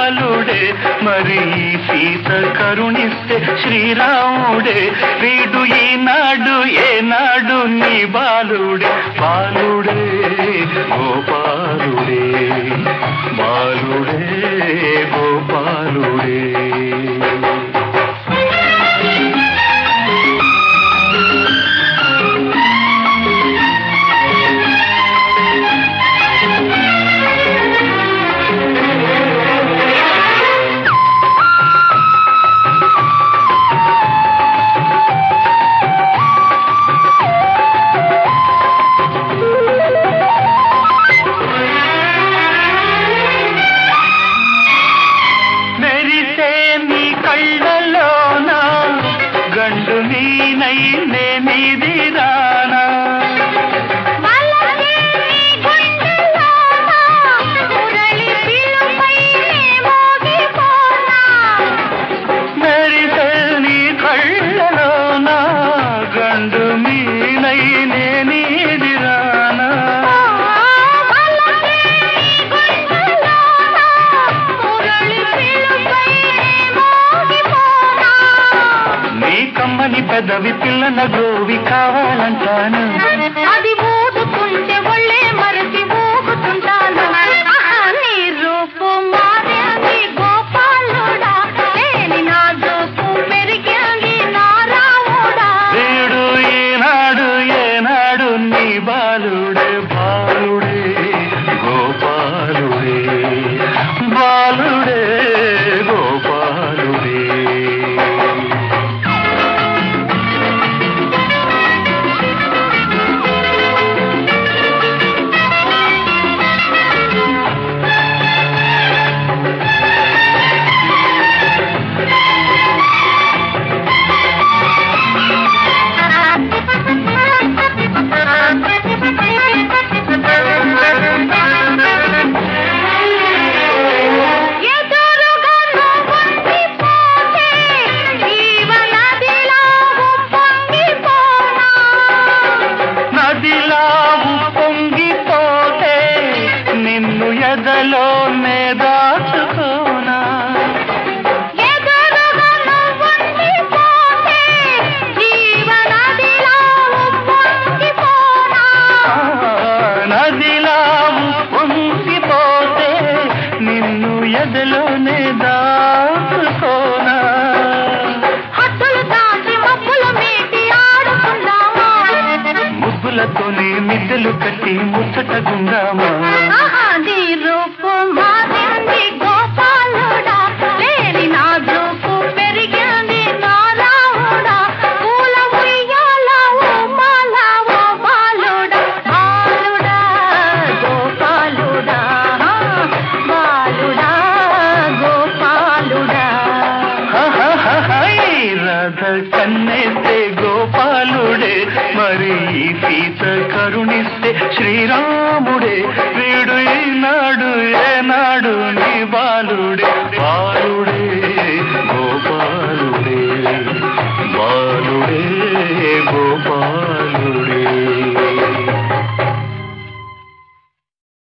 బాలుడే మరి ఈ సీత కరుణిస్తే శ్రీరాముడే వీడు ఈనాడు ఏనాడు నీ బాలుడే బాలుడే గోపాలుడే బాలుడే గోపాలుడే మెరిసే నీ కళ్ళలోన గండు నీనై నేనిది రానా మలగే నీ గుండెలోన మురళి పిలుపై మోగిపోనా మెరిసే నీ కళ్ళలోన గండు నీనై నేనిది రానా మలగే నీ గుండెలోన మురళి పిలుపై మోగిపోనా నీ కమ్మని పెదవి పిల్లన గోవి కావాలంటాను అది ఊదుకుంటే ఒళ్ళే మరచి ఊగుతుంటాను ఆహా, నీ రూపు మారింది గోపాలుడా లేని నా జోపు పెరిగింది నా రాముడా వీడు ఈనాడు ఏనాడు నీ బాలుడే బాలుడే గోపాలుడే బాలుడే గోపాలుడే ఎదురుగా నువ్వుండిపోతే జీవనదిలో ఉప్పొంగిపోనా నదిలా పొంగిపోతే నిన్ను ఎదలోనే దాచుకోనా ఎదురుగా నువ్వుండిపోతే జీవనదిలో ఉప్పొంగిపోనా నదిలా పొంగిపోతే నిన్ను ఎదలోనే దాచుకోనా హద్దులు దాటి మబ్బులు మీటి ఆడుకుందామా ముగ్గులతోనే మిద్దెలు కట్టి ముచ్చటగుందామా ఆహా, నీ రూపు మారింది గోపాలుడా లేని నా జోపు పెరిగింది నా రాముడా పూల ఉయ్యాల ఉమ్మాల ఓ బాలుడా బాలుడా గోపాలుడా బాలుడా గోపాలుడా హహహహై, రథ కన్నెత్తే గోపాలుడే మరి ఈ సీత కరుణిస్తే శ్రీరాముడే వీడు ఈనాడు ఏనాడు నీ బాలుడే బాలుడే